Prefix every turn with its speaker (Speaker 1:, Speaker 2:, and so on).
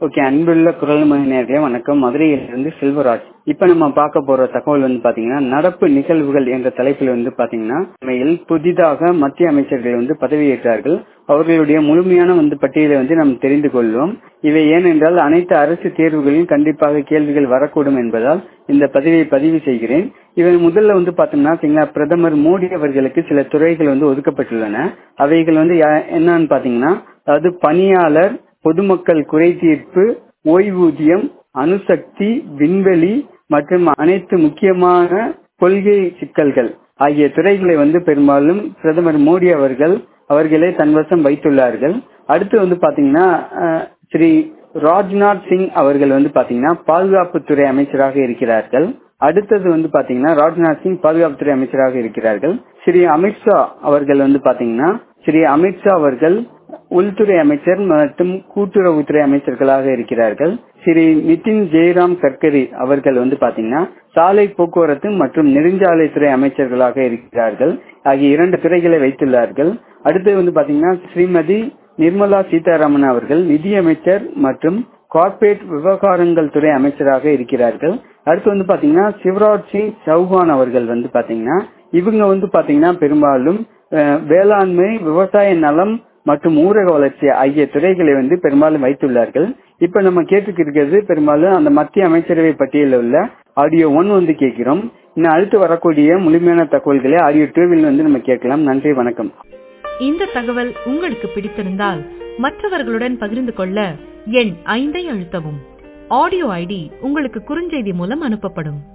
Speaker 1: okay அன்புள்ள குரல் நேர்களே வணக்கம் மதுரையிலிருந்து செல்வராஜ் இப்ப நம்ம பார்க்க போற தகவல் வந்து பாத்தீங்கன்னா நடப்பு நிகழ்வுகள் என்ற தலைப்பில் வந்து பாத்தீங்கன்னா உண்மையில் புதிதாக மத்திய அமைச்சர்கள் வந்து பதவியேற்றார்கள் அவர்களுடைய முழுமையான வந்து பட்டியலை வந்து நாம் தெரிந்து கொள்வோம் இவை ஏனென்றால் அனைத்து அரசு தேர்வுகளிலும் கண்டிப்பாக கேள்விகள் வரக்கூடும் என்பதால் இந்த பதவியை பதிவு செய்கிறேன் இவன் முதல்ல வந்து பாத்தீங்கன்னா பிரதமர் மோடி அவர்களுக்கு சில துறைகள் வந்து ஒதுக்கப்பட்டுள்ளன அவைகள் வந்து என்னன்னு பாத்தீங்கன்னா அதாவது பணியாளர் பொதுமக்கள் குறை தீர்ப்பு ஓய்வூதியம் அணுசக்தி விண்வெளி மற்றும் அனைத்து முக்கியமான கொள்கை சிக்கல்கள் ஆகிய துறைகளை வந்து பெரும்பாலும் பிரதமர் மோடி அவர்கள் அவர்களே தன்வசம் வைத்துள்ளார்கள் அடுத்து வந்து பாத்தீங்கன்னா ஸ்ரீ ராஜ்நாத் சிங் அவர்கள் வந்து பாத்தீங்கன்னா பாதுகாப்புத்துறை அமைச்சராக இருக்கிறார்கள் அடுத்தது வந்து பாத்தீங்கன்னா ராஜ்நாத் சிங் பாதுகாப்புத்துறை அமைச்சராக இருக்கிறார்கள் ஸ்ரீ அமித்ஷா அவர்கள் வந்து பாத்தீங்கன்னா ஸ்ரீ அமித்ஷா அவர்கள் உள்துறை அமைச்சர் மற்றும் கூட்டுறவுத்துறை அமைச்சர்களாக இருக்கிறார்கள் ஸ்ரீ நிதின் ஜெயராம் கட்கரி அவர்கள் வந்து பாத்தீங்கன்னா சாலை போக்குவரத்து மற்றும் நெடுஞ்சாலைத்துறை அமைச்சர்களாக இருக்கிறார்கள் ஆகிய இரண்டு துறைகளை வைத்துள்ளார்கள் அடுத்து வந்து பாத்தீங்கன்னா ஸ்ரீமதி நிர்மலா சீதாராமன் அவர்கள் நிதியமைச்சர் மற்றும் கார்ப்பரேட் விவகாரங்கள் துறை அமைச்சராக இருக்கிறார்கள் அடுத்து வந்து பாத்தீங்கன்னா சிவராஜ் சிங் சௌஹான் அவர்கள் வந்து பாத்தீங்கன்னா இவங்க வந்து பாத்தீங்கன்னா பெரும்பாலும் வேளாண்மை விவசாய நலம் மற்றும் ஊரக வளர்ச்சி ஆகிய துறைகளை வந்து பெரும்பாலும் வைத்துள்ளார்கள் இப்ப நம்ம கேட்டுக்கிறது பெரும்பாலும் அந்த மத்திய அமைச்சரவை பட்டியலில் உள்ள ஆடியோ ஒன் வந்து கேட்கிறோம் இன்னும் அடுத்து வரக்கூடிய முழுமையான தகவல்களை ஆடியோ டூவில் வந்து நம்ம கேட்கலாம் நன்றி வணக்கம்
Speaker 2: இந்த தகவல் உங்களுக்கு பிடித்திருந்தால் மற்றவர்களுடன் பகிர்ந்து கொள்ள எண் ஐந்தை அழுத்தவும் ஆடியோ ஐடி உங்களுக்கு குறுஞ்செய்தி மூலம் அனுப்பப்படும்